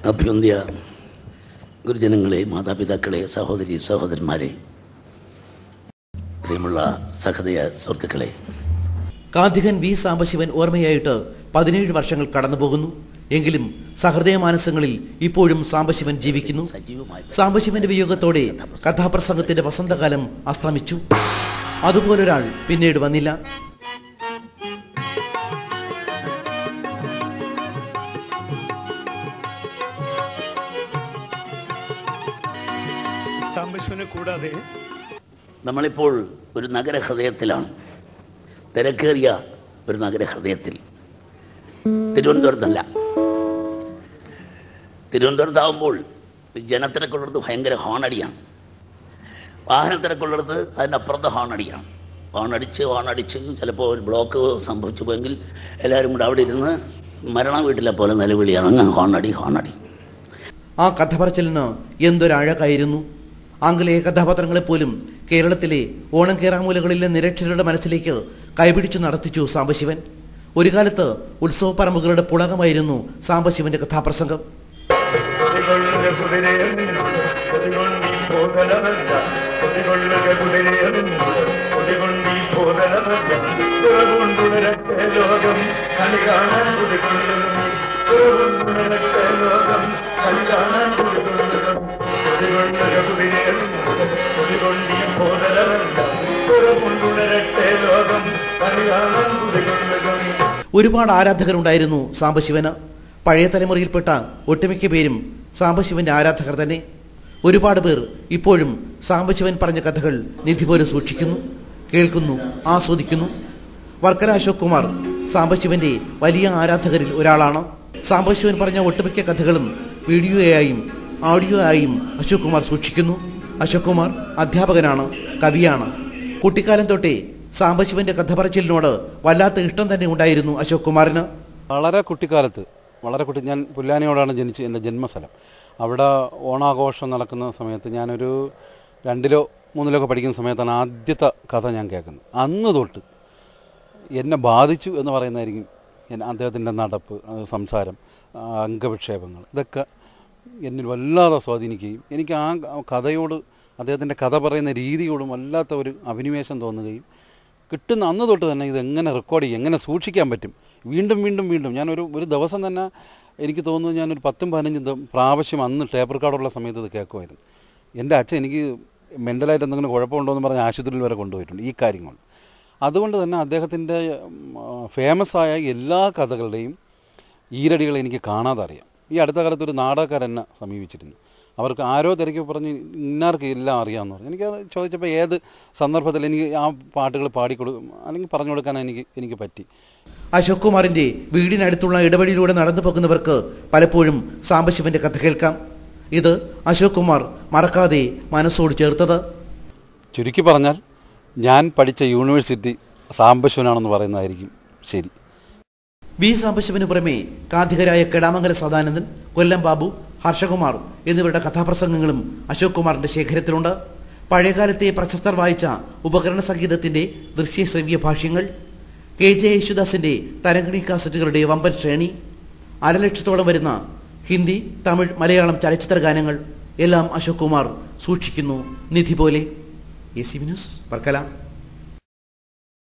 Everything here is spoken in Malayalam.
അഭ്യുന്ത്യ ഗുരുജനങ്ങളെ മാതാപിതാക്കളെ സഹോദരി സഹോദരന്മാരെ പ്രിയമുള്ള സഹൃദയ സുഹൃത്തുക്കളെ കാന്തികൻ വി സാംബശിവൻ ഓർമ്മയായിട്ട് പതിനേഴ് വർഷങ്ങൾ കടന്നുപോകുന്നു എങ്കിലും സഹൃദയ മാനസങ്ങളിൽ ഇപ്പോഴും സാംബശിവൻ ജീവിക്കുന്നു സജീവമായി സാംബശിവന്റെ വിയോഗത്തോടെ കഥാപ്രസംഗത്തിന്റെ വസന്തകാലം അസ്തമിച്ചു അതുപോലൊരാൾ പിന്നീട് വന്നില്ല സാംബശിവനെ കൂടാതെ നമ്മളിപ്പോൾ ഒരു നഗരഹൃദയത്തിലാണ് തിരക്കേറിയ ഒരു നഗരഹൃദയത്തിൽ തിരുവനന്തപുരത്തല്ല തിരുവനന്തപുരത്താവുമ്പോൾ ജനത്തിരക്കുള്ളിടത്ത് ഭയങ്കര ഹോണടിയാണ് വാഹനത്തിരക്കുള്ളിടത്ത് അതിനപ്പുറത്ത് ഹോണടിയാണ് ഹോണടിച്ച് ഹോണടിച്ച് ചിലപ്പോൾ ഒരു ബ്ലോക്ക് സംഭവിച്ചു പോയെങ്കിൽ എല്ലാവരും കൂടെ അവിടെ ഇരുന്ന് മരണ വീട്ടിലെ പോലെ നിലവിളിയാണ് അങ്ങ് ഹോണടി ഹോണടി ആ കഥ പറച്ചിലിന് എന്തൊരഴകായിരുന്നു ആംഗലേയ കഥാപാത്രങ്ങളെപ്പോലും കേരളത്തിലെ ഓണം കേറാമൂലകളിലെ നിരക്ഷരരുടെ മനസ്സിലേക്ക് കൈപിടിച്ചു നടത്തിച്ചു സാംബശിവൻ ഒരു കാലത്ത് ഉത്സവപ്പറമ്പുകളുടെ പുളകമായിരുന്നു സാംബശിവന്റെ കഥാപ്രസംഗം കൊതികൊള്ളുക കുതിരയെ കൊതികൊണ്ടീ ഭോഗനമല്ല കൊതികൊള്ളുക കുതിരയെ കൊതികൊണ്ടീ ഭോഗനമല്ല കൊണ്ടുവരട്ടെ ലോകം കളി കാണാൻ കൊതികൊള്ളുക കൊണ്ടുവരട്ടെ ലോകം കളി കാണാൻ കൊതികൊള്ളുക കൊതികൊള്ളുക കുതിരയെ കൊതികൊണ്ടീ ഭോഗനമല്ല കൊണ്ടുവരട്ടെ ലോകം കളി കാണാൻ കൊതികൊള്ളുക ഒരുപാട് ആരാധകരുണ്ടായിരുന്നു സാംബശിവന് പഴയ തലമുറയിൽപ്പെട്ട ഒട്ടുമിക്ക പേരും സാംബശിവന്റെ ആരാധകർ തന്നെ ഒരുപാട് പേർ ഇപ്പോഴും സാംബശിവൻ പറഞ്ഞ കഥകൾ നിധി പോലെ സൂക്ഷിക്കുന്നു കേൾക്കുന്നു ആസ്വദിക്കുന്നു വർക്കല അശോക് കുമാർ സാംബശിവന്റെ വലിയ ആരാധകരിൽ ഒരാളാണ് സാംബശിവൻ പറഞ്ഞ ഒട്ടുമിക്ക കഥകളും വീഡിയോയായും ഓഡിയോ ആയും അശോക് കുമാർ സൂക്ഷിക്കുന്നു അശോക് കുമാർ അധ്യാപകനാണ് കവിയാണ് കുട്ടിക്കാലം തൊട്ടേ സാംബശിവന്റെ കഥ പറച്ചിലിനോട് വല്ലാത്ത ഇഷ്ടം തന്നെ ഉണ്ടായിരുന്നു അശോക് കുമാറിന് വളരെ കുട്ടിക്കാലത്ത് വളരെ കുട്ടി ഞാൻ പുല്ലാനിയോടാണ് ജനിച്ച് എൻ്റെ ജന്മസ്ഥലം അവിടെ ഓണാഘോഷം നടക്കുന്ന സമയത്ത് ഞാനൊരു രണ്ടിലോ മൂന്നിലോ ഒക്കെ പഠിക്കുന്ന സമയത്താണ് ആദ്യത്തെ കഥ ഞാൻ കേൾക്കുന്നത് അന്ന് തൊട്ട് എന്നെ ബാധിച്ചു എന്ന് പറയുന്നതായിരിക്കും എന്നെ അദ്ദേഹത്തിൻ്റെ നടപ്പ് അത് സംസാരം ആ അംഗവിക്ഷേപങ്ങൾ ഇതൊക്കെ എന്നിൽ വല്ലാതെ സ്വാധീനിക്കുകയും എനിക്ക് ആ കഥയോട് അദ്ദേഹത്തിൻ്റെ കഥ പറയുന്ന രീതിയോടും വല്ലാത്ത ഒരു അഭിനിവേശം തോന്നുകയും കിട്ടുന്ന അന്ന് തൊട്ട് തന്നെ ഇത് എങ്ങനെ റെക്കോർഡ് ചെയ്യും എങ്ങനെ സൂക്ഷിക്കാൻ പറ്റും വീണ്ടും വീണ്ടും വീണ്ടും ഞാനൊരു ഒരു ദിവസം തന്നെ എനിക്ക് തോന്നുന്നു ഞാനൊരു പത്തും പതിനഞ്ചും ദ- പ്രാവശ്യം അന്ന് ടേപ്പ് റെക്കോർഡുള്ള സമയത്ത് ഇത് കേൾക്കുമായിരുന്നു എൻ്റെ അച്ഛൻ എനിക്ക് മെൻ്റലായിട്ട് എന്തെങ്കിലും കുഴപ്പമുണ്ടോ എന്ന് പറഞ്ഞ് ആശുപത്രിയിൽ വരെ കൊണ്ടുപോയിട്ടുണ്ട് ഈ കാര്യങ്ങൾ അതുകൊണ്ട് തന്നെ അദ്ദേഹത്തിൻ്റെ ഫേമസ് ആയ എല്ലാ കഥകളുടെയും ഈരടികൾ എനിക്ക് കാണാതെ അറിയാം ഈ അടുത്ത കാലത്ത് ഒരു നാടകക്കാരൻ എന്നെ സമീപിച്ചിരുന്നു അവർക്ക് ആരോ തിരക്കി പറഞ്ഞ് ഇന്നാർക്ക് എല്ലാം അറിയാമെന്ന് പറഞ്ഞു എനിക്കത് ചോദിച്ചപ്പോൾ ഏത് സന്ദർഭത്തിൽ എനിക്ക് ആ പാട്ടുകൾ പാടിക്കൊടു അല്ലെങ്കിൽ പറഞ്ഞു കൊടുക്കാൻ എനിക്ക് എനിക്ക് പറ്റി അശോക് കുമാറിന്റെ വീടിനടുത്തുള്ള ഇടവഴിയിലൂടെ നടന്നു പോകുന്നവർക്ക് പലപ്പോഴും സാംബശിവന്റെ കഥ കേൾക്കാം ഇത് അശോക് കുമാർ മറക്കാതെ മനസ്സോട് ചേർത്തത് ചുരുക്കി പറഞ്ഞാൽ ഞാൻ പഠിച്ച യൂണിവേഴ്സിറ്റി സാംബശിവനാണെന്ന് പറയുന്നതായിരിക്കും ശരി വി സാംബശിവന് പുറമെ കാന്തികരായ കെടാമംഗല സദാനന്ദൻ കൊല്ലം ബാബു ഹർഷകുമാർ എന്നിവരുടെ കഥാപ്രസംഗങ്ങളും അശോക് കുമാറിന്റെ ശേഖരത്തിലുണ്ട് പഴയകാലത്തെ പ്രശസ്തർ വായിച്ച ഉപകരണ സംഗീതത്തിന്റെ ദൃശ്യശ്രവ്യ ഭാഷ്യങ്ങൾ കെ ജെ യേശുദാസിന്റെ തരംഗിണി കാസറ്റുകളുടെ വമ്പൻ ശ്രേണി അരലക്ഷത്തോളം വരുന്ന ഹിന്ദി തമിഴ് മലയാളം ചലച്ചിത്ര ഗാനങ്ങൾ എല്ലാം അശോക് കുമാർ സൂക്ഷിക്കുന്നു നിധി പോലെ A C V News Varkala